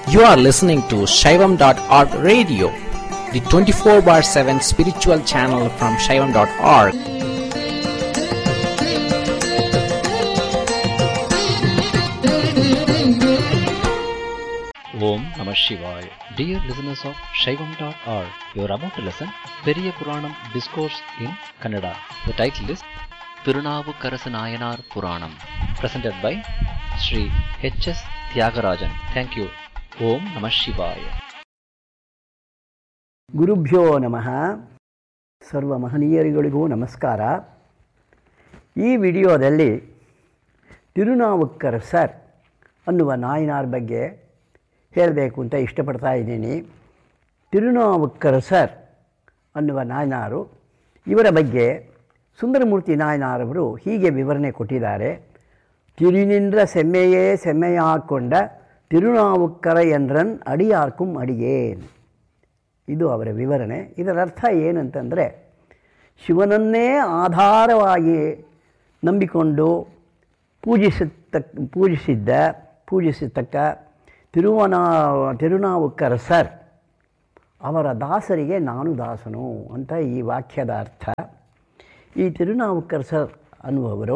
You are listening to Shaivam.org radio, the 24 bar 7 spiritual channel from Shaivam.org. Om Namah Shivaya. Dear listeners of Shaivam.org, you are about to listen Periya Puranam Discourse in Kannada. The title is Tirunavukarasa Nayanar Puranam, presented by Sri H.S. Tyagarajan. Thank you. Om Namah Shivaya. ಗುರುಭ್ಯೋ ನಮಃ ಸರ್ವ ಮಹನೀಯರುಗಳಿಗೂ ನಮಸ್ಕಾರ ಈ ವಿಡಿಯೋದಲ್ಲಿ ತಿರುನಾವುಕ್ಕರ್ sir ಅನ್ನುವ ನಾಯನಾರ್ ಬಗ್ಗೆ ಹೇಳಬೇಕು ಅಂತ ಇಷ್ಟಪಡ್ತಾ ಇದ್ದೀನಿ ತಿರುನಾವುಕ್ಕರ್ ಸರ್ ಅನ್ನುವ ನಾಯನಾರು ಇವರ ಬಗ್ಗೆ ಸುಂದರಮೂರ್ತಿ ನಾಯನಾರವರು ಹೀಗೆ ವಿವರಣೆ ಕೊಟ್ಟಿದ್ದಾರೆ ತಿರುನಿಂದ್ರ ಸೆಮ್ಮೆಯೇ ಸೆಮ್ಮೆಯಾಕೊಂಡ ತಿರುನಾವುಕ್ಕರ ಎಂದ್ರನ್ ಅಡಿಯಾರ್ಕುಂ ಅಡಿಯೇನ್ ಇದು ಅವರ ವಿವರಣೆ ಇದರ ಅರ್ಥ ಏನಂತಂದರೆ ಶಿವನನ್ನೇ ಆಧಾರವಾಗಿ ನಂಬಿಕೊಂಡು ಪೂಜಿಸತಕ್ಕ ಪೂಜಿಸಿದ್ದ ಪೂಜಿಸತಕ್ಕ ತಿರುವನ ತಿರುನಾವುಕ್ಕರ ಸರ್ ಅವರ ದಾಸರಿಗೆ ನಾನು ದಾಸನು ಅಂತ ಈ ವಾಕ್ಯದ ಅರ್ಥ ಈ ತಿರುನಾವುಕ್ಕರ ಸರ್ ಅನ್ನುವರು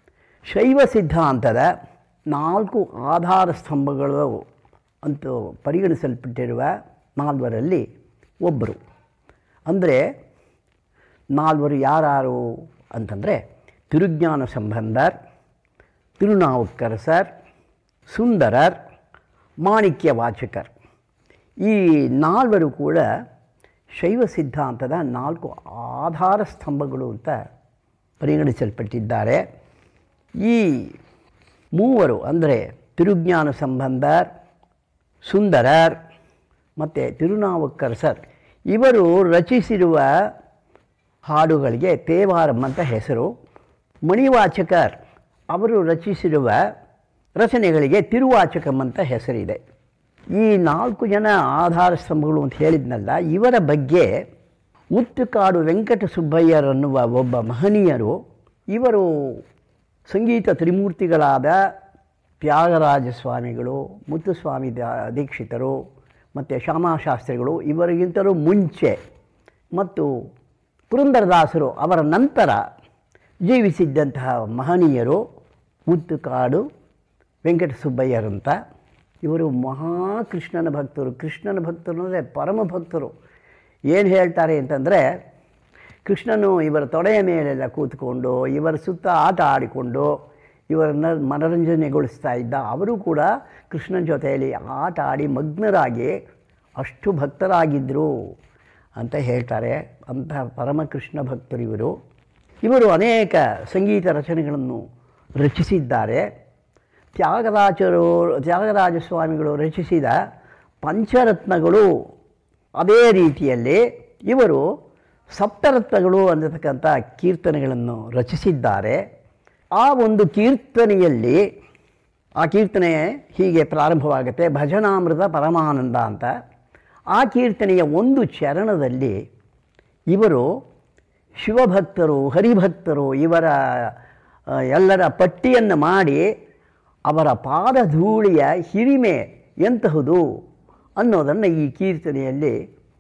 ಶೈವ ಸಿದ್ಧಾಂತದ ನಾಲ್ಕು ಆಧಾರ ಸ್ತಂಭಗಳು ಅಂತೂ ಪರಿಗಣಿಸಲ್ಪಟ್ಟಿರುವ ನಾಲ್ವರಲ್ಲಿ ಒಬ್ಬರು ಅಂದರೆ ನಾಲ್ವರು ಯಾರು ಅಂತಂದರೆ ತಿರುಜ್ಞಾನ ಸಂಬಂಧರ್ ತಿರುನಾವುಕ್ಕರಸರ್ ಸುಂದರರ್ ಮಾಣಿಕ್ಯ ವಾಚಕರ್ ಈ ನಾಲ್ವರು ಕೂಡ ಶೈವ ಸಿದ್ಧಾಂತದ ನಾಲ್ಕು ಆಧಾರ ಸ್ತಂಭಗಳು ಅಂತ ಪರಿಗಣಿಸಲ್ಪಟ್ಟಿದ್ದಾರೆ ಈ ಮೂವರು ಅಂದರೆ ತಿರುಜ್ಞಾನ ಸಂಬಂಧರ್ ಸುಂದರರ್ ಮತ್ತು ತಿರುನಾವುಕ್ಕರ್ ಸರ್ ಇವರು ರಚಿಸಿರುವ ಹಾಡುಗಳಿಗೆ ತೇವಾರಂ ಅಂತ ಹೆಸರು ಮಣಿವಾಚಕರ್ ಅವರು ರಚಿಸಿರುವ ರಚನೆಗಳಿಗೆ ತಿರುವಾಚಕಂ ಅಂತ ಹೆಸರಿದೆ ಈ ನಾಲ್ಕು ಜನ ಆಧಾರ ಸ್ತಂಭಗಳು ಅಂತ ಹೇಳಿದ್ನಲ್ಲ ಇವರ ಬಗ್ಗೆ ಉತ್ತುಕಾಡು ವೆಂಕಟ ಸುಬ್ಬಯ್ಯರನ್ನುವ ಒಬ್ಬ ಮಹನೀಯರು ಇವರು ಸಂಗೀತ ತ್ರಿಮೂರ್ತಿಗಳಾದ ತ್ಯಾಗರಾಜ ಸ್ವಾಮಿಗಳು ಮುತ್ತುಸ್ವಾಮಿ ದ- ದೀಕ್ಷಿತರು ಮತ್ತು ಶ್ಯಾಮಾಶಾಸ್ತ್ರಿಗಳು ಇವರಿಗಿಂತಲೂ ಮುಂಚೆ ಮತ್ತು ಪುರಂದರದಾಸರು ಅವರ ನಂತರ ಜೀವಿಸಿದ್ದಂತಹ ಮಹನೀಯರು ಮುತ್ತುಕಾಡು ವೆಂಕಟ ಸುಬ್ಬಯ್ಯರಂತ ಇವರು ಮಹಾಕೃಷ್ಣನ ಭಕ್ತರು ಕೃಷ್ಣನ ಭಕ್ತರು ಅಂದರೆ ಪರಮ ಭಕ್ತರು ಏನು ಹೇಳ್ತಾರೆ ಅಂತಂದರೆ ಕೃಷ್ಣನು ಇವರ ತೊಡೆಯ ಮೇಲೆಲ್ಲ ಕೂತ್ಕೊಂಡು ಇವರ ಸುತ್ತ ಆಟ ಆಡಿಕೊಂಡು ಇವರನ್ನು ಮನರಂಜನೆಗೊಳಿಸ್ತಾ ಇದ್ದ ಅವರು ಕೂಡ ಕೃಷ್ಣನ ಜೊತೆಯಲ್ಲಿ ಆಟ ಆಡಿ ಮಗ್ನರಾಗಿ ಅಷ್ಟು ಭಕ್ತರಾಗಿದ್ದರು ಅಂತ ಹೇಳ್ತಾರೆ ಅಂತಹ ಪರಮಕೃಷ್ಣ ಭಕ್ತರು ಇವರು ಇವರು ಅನೇಕ ಸಂಗೀತ ರಚನೆಗಳನ್ನು ರಚಿಸಿದ್ದಾರೆ ತ್ಯಾಗರಾಜರು ತ್ಯಾಗರಾಜ ಸ್ವಾಮಿಗಳು ರಚಿಸಿದ ಪಂಚರತ್ನಗಳು ಅದೇ ರೀತಿಯಲ್ಲಿ ಇವರು ಸಪ್ತರತ್ನಗಳು ಅನ್ನತಕ್ಕಂಥ ಕೀರ್ತನೆಗಳನ್ನು ರಚಿಸಿದ್ದಾರೆ ಆ ಒಂದು ಕೀರ್ತನೆಯಲ್ಲಿ ಆ ಕೀರ್ತನೆ ಹೀಗೆ ಪ್ರಾರಂಭವಾಗುತ್ತೆ ಭಜನಾಮೃತ ಪರಮಾನಂದ ಅಂತ ಆ ಕೀರ್ತನೆಯ ಒಂದು ಚರಣದಲ್ಲಿ ಇವರು ಶಿವಭಕ್ತರು ಹರಿಭಕ್ತರು ಇವರ ಆ, ಎಲ್ಲರ ಪಟ್ಟಿಯನ್ನು ಮಾಡಿ ಅವರ ಪಾದಧೂಳಿಯ ಹಿರಿಮೆ ಎಂತಹುದು ಅನ್ನೋದನ್ನು ಈ ಕೀರ್ತನೆಯಲ್ಲಿ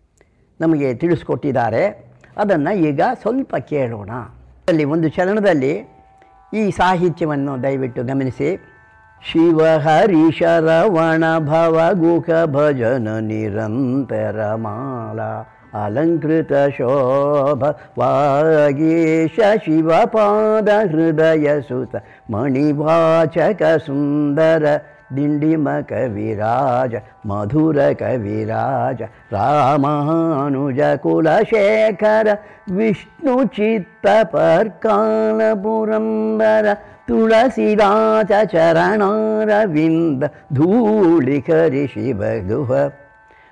ನಮಗೆ ತಿಳಿಸ್ಕೊಟ್ಟಿದ್ದಾರೆ ಅದನ್ನು ಈಗ ಸ್ವಲ್ಪ ಕೇಳೋಣ ಅಲ್ಲಿ ಒಂದು ಚರಣದಲ್ಲಿ ಈ ಸಾಹಿತ್ಯವನ್ನು ದಯವಿಟ್ಟು ಗಮನಿಸಿ ಶಿವ ಹರಿ ಶರವಣ ಭವ ಗುಖ ಭಜನ ನಿರಂತರ ಮಾಲ ಅಲಂಕೃತ ಶೋಭ ವಾಗೀಶ ಶಿವಪಾದ ಹೃದಯ ಸುತ ಮಣಿವಾಚಕ ಸುಂದರ ದಿಂಡಿಮ ಕವಿರಾಜ ಮಧುರ ಕವಿರಾಜ ರಾಮಾನುಜ ಕುಲಶೇಖರ ವಿಷ್ಣು ಚಿತ್ತ ಪರ್ಕಾಲ ಪುರಂದರ ತುಳಸಿದಾಚ ಚರಣಾರವಿಂದ ಧೂಳಿ ಕರಿ ಶಿವಗುಹ